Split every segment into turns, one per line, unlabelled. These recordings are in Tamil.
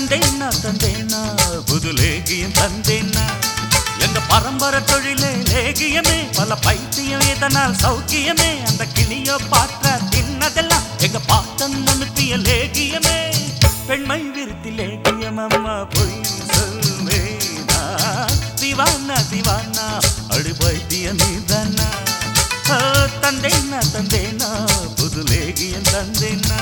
தந்தேன்னா தந்தேன்னா புது லேகியம் தந்தேன்னா எங்க பரம்பரை தொழிலே லேகியமே பல பைத்தியம் இதனால் சௌக்கியமே அந்த கிளியோ பாற்ற தின்னதெல்லாம் எங்க பாட்டன் அனுப்பிய லேகியமே பெண்மை விருத்தி லேகியம் அம்மா பொய் சொல்வேனா திவானா திவானா அடி பைத்தியம் நீதானா ஓ, தந்தேனா தந்தேனா புது லேகியம் தந்தேனா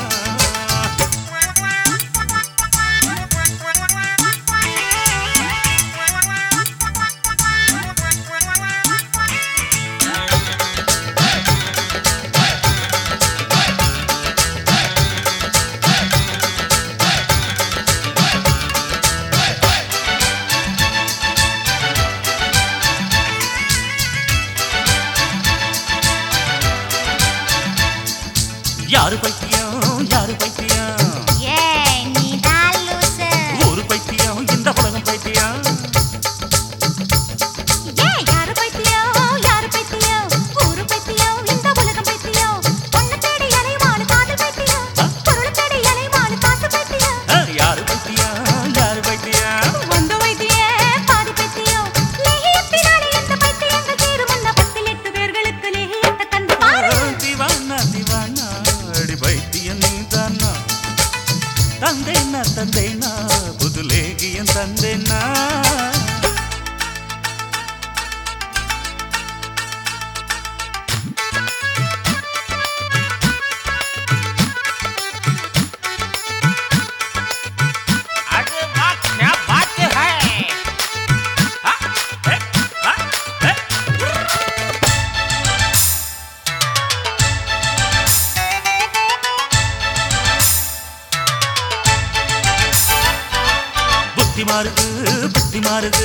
யாரு பைத்தியம் யாரு பைத்தியம்
ஏய் நீதான் லூசு
ஒரு பைத்தியம் இந்த உலகம் பைத்தியம்
ஏய் யாரு பைத்தியம் யாரு பைத்தியம் ஊரு பைத்தியம் இந்த உலகம் பைத்தியம் பொண்ணு தேடி அலைவாழ் காதல் பைத்தியம் பொருள் தேடி அலைவாழ் காசு பைத்தியம்
ஆ, யாரு பைத்தியம் யாரு பைத்தியம்
வந்த வைத்தியே பாதி பைத்தியம் லேகியத்தினாலே இந்த பைத்தியங்கள் தீரும் முன்ன பத்தில் எட்டு பேர்களுக்கு லேகியத்தை தந்து பாரு
திவானா திவானா அடி பைத்தியம் நீதானா தந்தேனா தந்தேனா புது லேகியம் தந்தேனா
अरे वाह क्या बात है
ஆ, ஏ, ஆ, ஏ. புத்தி மாறுது புத்தி மாறுது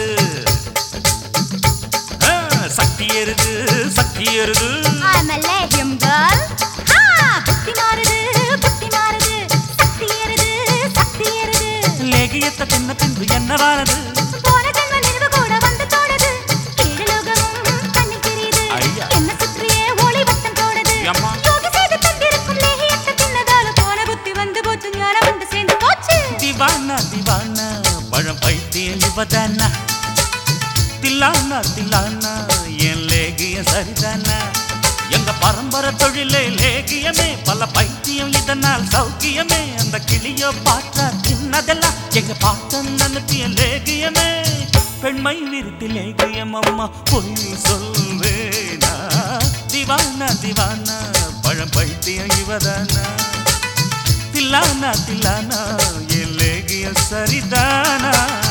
ஆ, சக்தி ஏறுது சக்தி ஏறுது
I'm a legion girl. Ha! புத்தி மாறுது, புத்தி மாறுது. சக்தி ஏறுது, சக்தி ஏறுது.
லேகியத்தை தின்ன பின்பு என்னவானது
போன ஜென்ம நினைவு கூட வந்து தோணுது. கீழ் லோகமும் கண்ணில் தெரியுது.
ஐயா.
என்னை சுற்றியே ஒளி வட்டம் தோணுது.
அம்மா.
யோகி செய்து தந்திருக்கும் லேகியத்தை தின்னதால போன புத்தி வந்து போச்சு, ஞானம் வந்து சேர்ந்து போச்சு.
திவானா திவானா பழம் பைத்தியம் இவதானா தில்லானா தில்லானா என் லேகிய சரிதானா எங்க பரம்பரை தொழிலே லேகியமே பல பைத்தியம் இதனால் சௌக்கியமே அந்த கிளியோ பாற்றா தின்னதெல்லாம் எங்க பாட்டன் அனுப்பிய லேகியமே பெண்மை விருத்தி லேகியம் அம்மா பொய் சொல்வேனா திவானா திவானா பழம் பைத்தியம் இவதானா தில்லானா தில்லானா என் லேகிய சரிதானா